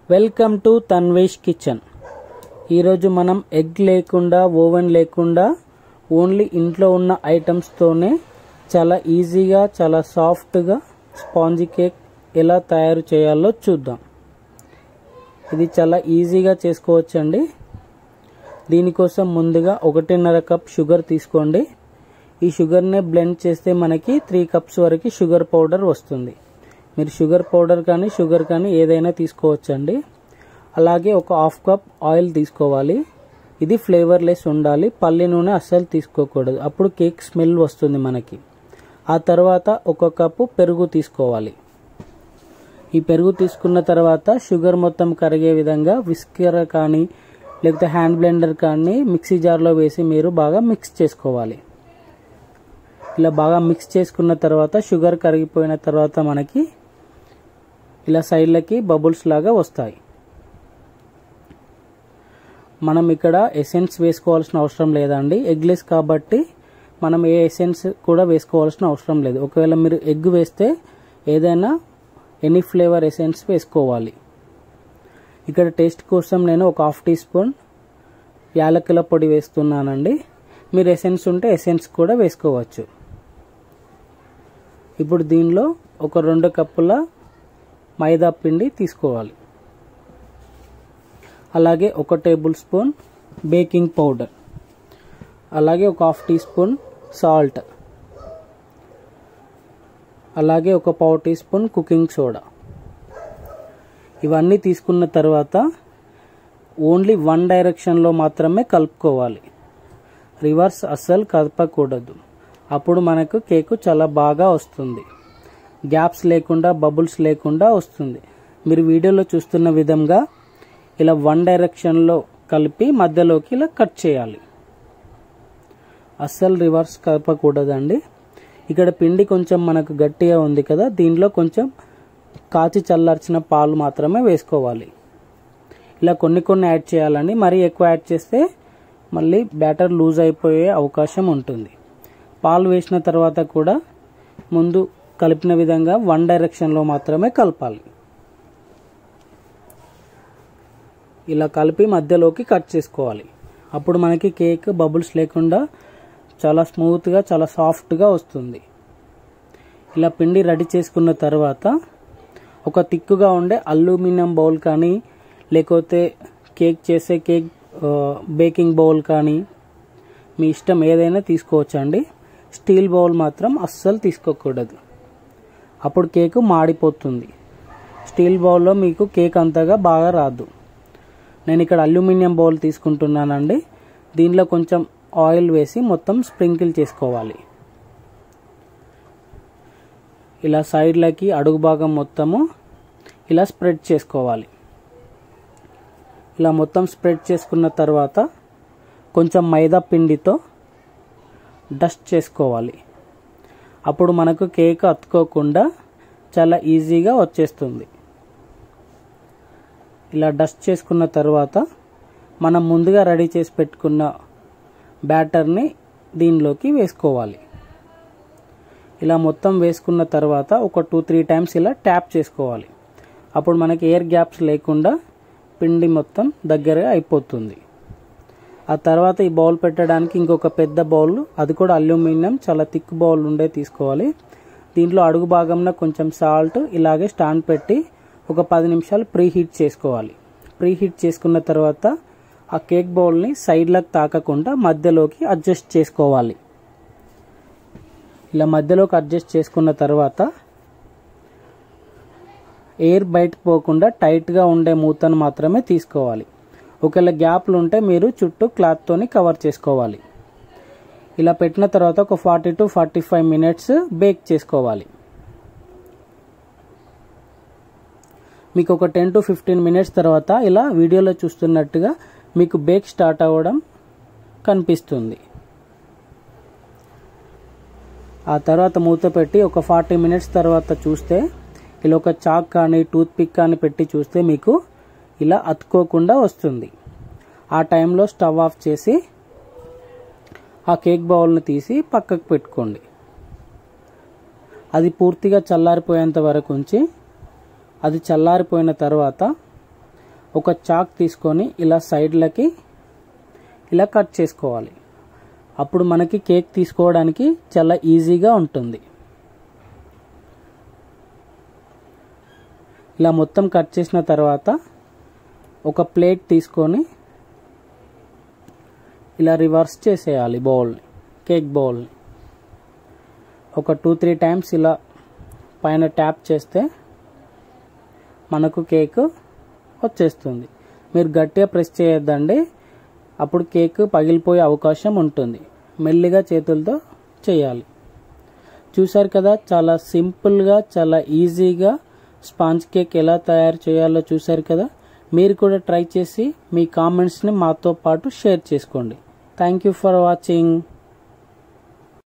welcome to తన్వేష్ kitchen ఈరోజు మనం egg లేకుండా ఓవెన్ లేకుండా ఓన్లీ ఇంట్లో ఉన్న ఐటమ్స్తోనే చాలా ఈజీగా చాలా సాఫ్ట్గా స్పాంజీ కేక్ ఎలా తయారు చేయాలో చూద్దాం ఇది చాలా ఈజీగా చేసుకోవచ్చండి దీనికోసం ముందుగా ఒకటిన్నర కప్ షుగర్ తీసుకోండి ఈ షుగర్ని బ్లెండ్ చేస్తే మనకి త్రీ కప్స్ వరకు షుగర్ పౌడర్ వస్తుంది మీరు షుగర్ పౌడర్ కానీ షుగర్ కానీ ఏదైనా తీసుకోవచ్చండి అలాగే ఒక హాఫ్ కప్ ఆయిల్ తీసుకోవాలి ఇది ఫ్లేవర్లెస్ ఉండాలి పల్లి నూనె అస్సలు తీసుకోకూడదు అప్పుడు కేక్ స్మెల్ వస్తుంది మనకి ఆ తర్వాత ఒక కప్పు పెరుగు తీసుకోవాలి ఈ పెరుగు తీసుకున్న తర్వాత షుగర్ మొత్తం కరిగే విధంగా విస్కర్ కానీ లేకపోతే హ్యాండ్ బ్లెండర్ కానీ మిక్సీ జార్లో వేసి మీరు బాగా మిక్స్ చేసుకోవాలి ఇలా బాగా మిక్స్ చేసుకున్న తర్వాత షుగర్ కరిగిపోయిన తర్వాత మనకి ఇలా సైడ్లకి బబుల్స్ లాగా వస్తాయి మనం ఇక్కడ ఎసెన్స్ వేసుకోవాల్సిన అవసరం లేదండి ఎగ్లెస్ కాబట్టి మనం ఏ ఎసెన్స్ కూడా వేసుకోవాల్సిన అవసరం లేదు ఒకవేళ మీరు ఎగ్ వేస్తే ఏదైనా ఎనీ ఫ్లేవర్ ఎసెన్స్ వేసుకోవాలి ఇక్కడ టేస్ట్ కోసం నేను ఒక హాఫ్ టీ స్పూన్ యాలకుల పొడి వేస్తున్నానండి మీరు ఎసెన్స్ ఉంటే ఎసెన్స్ కూడా వేసుకోవచ్చు ఇప్పుడు దీనిలో ఒక రెండు కప్పుల మైదా పిండి తీసుకోవాలి అలాగే ఒక టేబుల్ స్పూన్ బేకింగ్ పౌడర్ అలాగే ఒక హాఫ్ టీ స్పూన్ సాల్ట్ అలాగే ఒక పావు టీ స్పూన్ కుకింగ్ సోడా ఇవన్నీ తీసుకున్న తర్వాత ఓన్లీ వన్ డైరెక్షన్లో మాత్రమే కలుపుకోవాలి రివర్స్ అస్సలు కలపకూడదు అప్పుడు మనకు కేకు చాలా బాగా వస్తుంది గ్యాప్స్ లేకుండా బబుల్స్ లేకుండా వస్తుంది మీరు వీడియోలో చూస్తున్న విధంగా ఇలా వన్ డైరెక్షన్లో కలిపి మధ్యలోకి ఇలా కట్ చేయాలి అస్సలు రివర్స్ కలపకూడదండి ఇక్కడ పిండి కొంచెం మనకు గట్టిగా ఉంది కదా దీనిలో కొంచెం కాచి చల్లార్చిన పాలు మాత్రమే వేసుకోవాలి ఇలా కొన్ని కొన్ని యాడ్ చేయాలండి మరీ ఎక్కువ యాడ్ చేస్తే మళ్ళీ బ్యాటర్ లూజ్ అయిపోయే అవకాశం ఉంటుంది పాలు వేసిన తర్వాత కూడా ముందు కలిపిన విధంగా వన్ డైరెక్షన్లో మాత్రమే కలపాలి ఇలా కలిపి మధ్యలోకి కట్ చేసుకోవాలి అప్పుడు మనకి కేక్ బబుల్స్ లేకుండా చాలా స్మూత్గా చాలా సాఫ్ట్గా వస్తుంది ఇలా పిండి రెడీ చేసుకున్న తర్వాత ఒక తిక్కుగా ఉండే అల్యూమినియం బౌల్ కానీ లేకపోతే కేక్ చేసే కేక్ బేకింగ్ బౌల్ కానీ మీ ఇష్టం ఏదైనా తీసుకోవచ్చండి స్టీల్ బౌల్ మాత్రం అస్సలు తీసుకోకూడదు అప్పుడు కేకు మాడిపోతుంది స్టీల్ బౌల్లో మీకు కేక్ అంతగా బాగా రాదు నేను ఇక్కడ అల్యూమినియం బౌల్ తీసుకుంటున్నానండి దీనిలో కొంచెం ఆయిల్ వేసి మొత్తం స్ప్రింకిల్ చేసుకోవాలి ఇలా సైడ్లకి అడుగు భాగం మొత్తము ఇలా స్ప్రెడ్ చేసుకోవాలి ఇలా మొత్తం స్ప్రెడ్ చేసుకున్న తర్వాత కొంచెం మైదా పిండితో డస్ట్ చేసుకోవాలి అప్పుడు మనకు కేక్ అతుకోకుండా చాలా ఈజీగా వచ్చేస్తుంది ఇలా డస్ట్ చేసుకున్న తర్వాత మనం ముందుగా రెడీ చేసి పెట్టుకున్న బ్యాటర్ని దీనిలోకి వేసుకోవాలి ఇలా మొత్తం వేసుకున్న తర్వాత ఒక టూ త్రీ టైమ్స్ ఇలా ట్యాప్ చేసుకోవాలి అప్పుడు మనకి ఎయిర్ గ్యాప్స్ లేకుండా పిండి మొత్తం దగ్గరగా అయిపోతుంది ఆ తర్వాత ఈ బౌల్ పెట్టడానికి ఇంకొక పెద్ద బౌల్ అది కూడా అల్యూమినియం చాలా థిక్ బౌల్ ఉండే తీసుకోవాలి దీంట్లో అడుగు భాగంలో కొంచెం సాల్ట్ ఇలాగే స్టాండ్ పెట్టి ఒక పది నిమిషాలు ప్రీ హీట్ చేసుకోవాలి ప్రీ హీట్ చేసుకున్న తర్వాత ఆ కేక్ బౌల్ని సైడ్లకు తాకకుండా మధ్యలోకి అడ్జస్ట్ చేసుకోవాలి ఇలా మధ్యలోకి అడ్జస్ట్ చేసుకున్న తర్వాత ఎయిర్ బయట పోకుండా టైట్గా ఉండే మూతను మాత్రమే తీసుకోవాలి ఒకవేళ గ్యాప్లు ఉంటే మీరు చుట్టూ క్లాత్తోని కవర్ చేసుకోవాలి ఇలా పెట్టిన తర్వాత ఒక forty to forty five minutes bake చేసుకోవాలి మీకు ఒక టెన్ టు ఫిఫ్టీన్ మినిట్స్ తర్వాత ఇలా వీడియోలో చూస్తున్నట్టుగా మీకు బేక్ స్టార్ట్ అవ్వడం కనిపిస్తుంది ఆ తర్వాత మూత పెట్టి ఒక ఫార్టీ మినిట్స్ తర్వాత చూస్తే ఇలా ఒక చాక్ కానీ టూత్ పిక్ కానీ పెట్టి చూస్తే మీకు ఇలా అతుక్కోకుండా వస్తుంది ఆ టైంలో స్టవ్ ఆఫ్ చేసి ఆ కేక్ బౌల్ని తీసి పక్కకు పెట్టుకోండి అది పూర్తిగా చల్లారిపోయేంత వరకు ఉంచి అది చల్లారిపోయిన తర్వాత ఒక చాక్ తీసుకొని ఇలా సైడ్లకి ఇలా కట్ చేసుకోవాలి అప్పుడు మనకి కేక్ తీసుకోవడానికి చాలా ఈజీగా ఉంటుంది ఇలా మొత్తం కట్ చేసిన తర్వాత ఒక ప్లేట్ తీసుకొని ఇలా రివర్స్ చేసేయాలి బౌల్ని కేక్ బౌల్ని ఒక టూ త్రీ టైమ్స్ ఇలా పైన ట్యాప్ చేస్తే మనకు కేక్ వచ్చేస్తుంది మీరు గట్టిగా ప్రెస్ చేయొద్దండి అప్పుడు కేక్ పగిలిపోయే అవకాశం ఉంటుంది మెల్లిగా చేతులతో చేయాలి చూసారు కదా చాలా సింపుల్గా చాలా ఈజీగా స్పాంజ్ కేక్ ఎలా తయారు చేయాలో చూసారు కదా మీరు కూడా ట్రై చేసి మీ కామెంట్స్ని మాతో పాటు షేర్ చేసుకోండి థ్యాంక్ యూ ఫర్ వాచింగ్